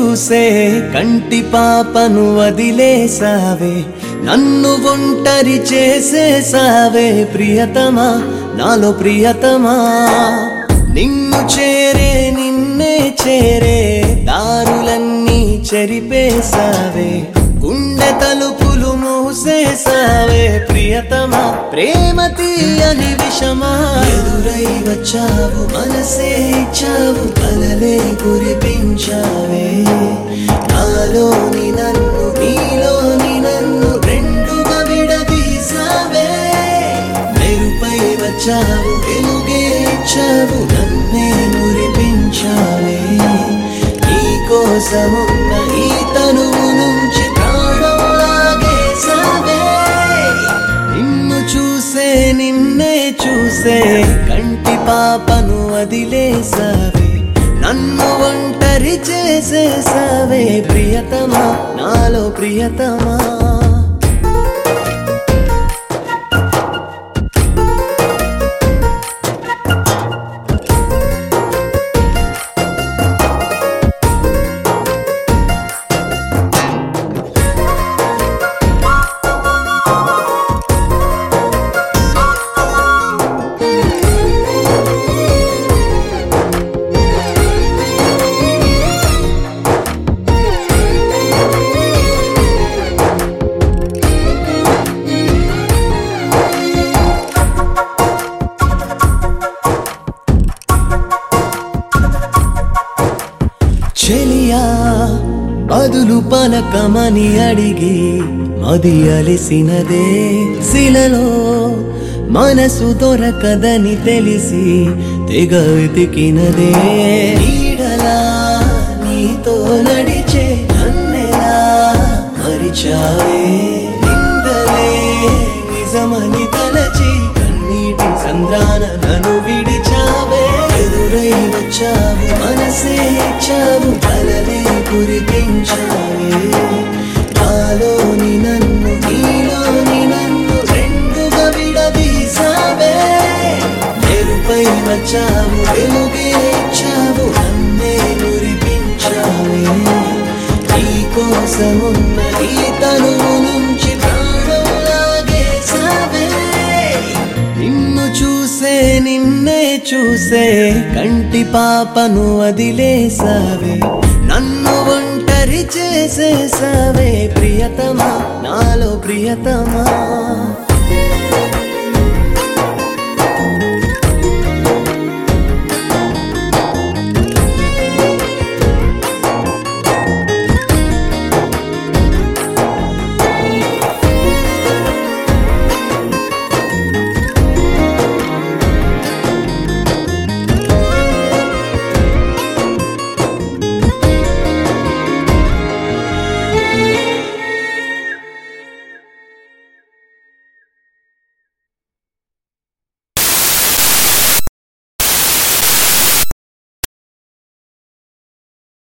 చూసే కంటి పాపను వదిలేసావే నన్ను ఒంటరి చేసేసావే ప్రియతమా నాలో ప్రియతమా నిన్ను చేరే నిన్నే చేరే దారులన్నీ చెరిపేసావే గుండె తలుపులు మూసేసావే ప్రియతమా ప్రేమ తీయని విషమా ఎదురై వచ్చావు మనసే ఇచ్చావు కలలే కురిపించావే నాలోని నన్ను నీలోని నన్ను రెండుగా విడదీసావే మెరుపై వచ్చావు వెలుగే ఇచ్చావు నన్నే మురిపించావే నీ కోసమున్న ఈ తనువు నుంచి ప్రాణం లాగేసావే నిన్ను చూసే నిన్నే చూసే కంటి పాపను వదిలేసావే నన్ను ఒంటరి చేసేసావే ప్రియతమా నాలో ప్రియతమా చెలియా బదులు పలకమని అడిగి మది అలిసినదే శిలలో మనసు దొరకదని తెలిసి తెగ వెతికినదే నీడలా నీతో నడిచే నన్నెలా మరిచావే నిందలే నిజమని తలచి కన్నీటి సంద్రాన నన్ను విడిచావే ఎదురై వచ్చావు మనసే ఇచ్చావు కలలే కురిపించావే నాలోని నన్ను నీలోని నన్ను రెండుగా విడదీసావే మెరుపై వచ్చావు వెలుగే ఇచ్చావు నన్నే మురిపించావే నీ కోసమున్న ఈ తనువు నుంచి ప్రాణం లాగేసావే నిన్ను చూసే నిన్నే చూసే కంటి పాపను వదిలేసావే నన్ను ఒంటరి చేసేసావే ప్రియతమా నాలో ప్రియతమా